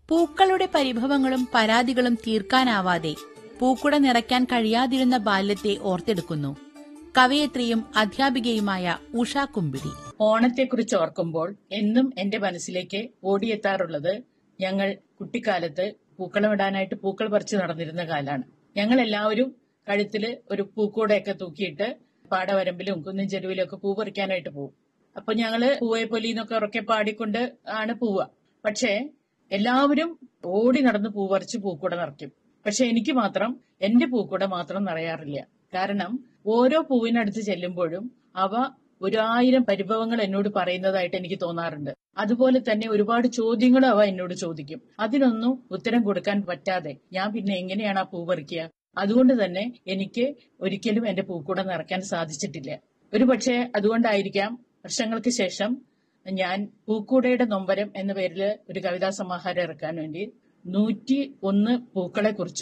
പൂക്കളുടെ പരിഭവങ്ങളും പരാതികളും തീർക്കാനാവാതെ പൂക്കുട നിറയ്ക്കാൻ കഴിയാതിരുന്ന ബാല്യത്തെ ഓർത്തെടുക്കുന്നു കവയത്രിയും അധ്യാപികയുമായ ഉഷ കുമ്പിടി ഓണത്തെക്കുറിച്ച് ഓർക്കുമ്പോൾ എന്നും എന്റെ മനസ്സിലേക്ക് ഓടിയെത്താറുള്ളത് ഞങ്ങൾ കുട്ടിക്കാലത്ത് പൂക്കളമിടാനായിട്ട് പൂക്കൾ പറിച്ച് നടന്നിരുന്ന കാലാണ് ഞങ്ങൾ എല്ലാവരും കഴുത്തില് ഒരു പൂക്കൂടയൊക്കെ തൂക്കിയിട്ട് പാടവരമ്പിലും കുന്നിൻ ചെരുവിലും ഒക്കെ പൂ പറിക്കാനായിട്ട് പോകും അപ്പൊ ഞങ്ങള് പൂവെ പൊലിന്നൊക്കെ ഉറക്കെ പാടിക്കൊണ്ട് ആണ് പോവുക പക്ഷേ എല്ലാവരും ഓടി നടന്ന് പൂ പറിച്ച് പൂക്കൂട നിറയ്ക്കും പക്ഷെ എനിക്ക് മാത്രം എന്റെ പൂക്കൂട മാത്രം നിറയാറില്ല കാരണം ഓരോ പൂവിനടുത്ത് ചെല്ലുമ്പോഴും അവ ഒരായിരം പരിഭവങ്ങൾ എന്നോട് പറയുന്നതായിട്ട് എനിക്ക് തോന്നാറുണ്ട് അതുപോലെ തന്നെ ഒരുപാട് ചോദ്യങ്ങളും അവ എന്നോട് ചോദിക്കും അതിനൊന്നും ഉത്തരം കൊടുക്കാൻ പറ്റാതെ ഞാൻ പിന്നെ എങ്ങനെയാണ് ആ പൂ പറിക്കുക അതുകൊണ്ട് തന്നെ എനിക്ക് ഒരിക്കലും എന്റെ പൂക്കൂട നിറയ്ക്കാൻ സാധിച്ചിട്ടില്ല ഒരു പക്ഷേ അതുകൊണ്ടായിരിക്കാം വർഷങ്ങൾക്ക് ശേഷം ഞാൻ പൂക്കൂടയുടെ നൊമ്പരം എന്ന പേരിൽ ഒരു കവിതാ സമാഹാരം ഇറക്കാൻ വേണ്ടി നൂറ്റി ഒന്ന് പൂക്കളെ കുറിച്ച്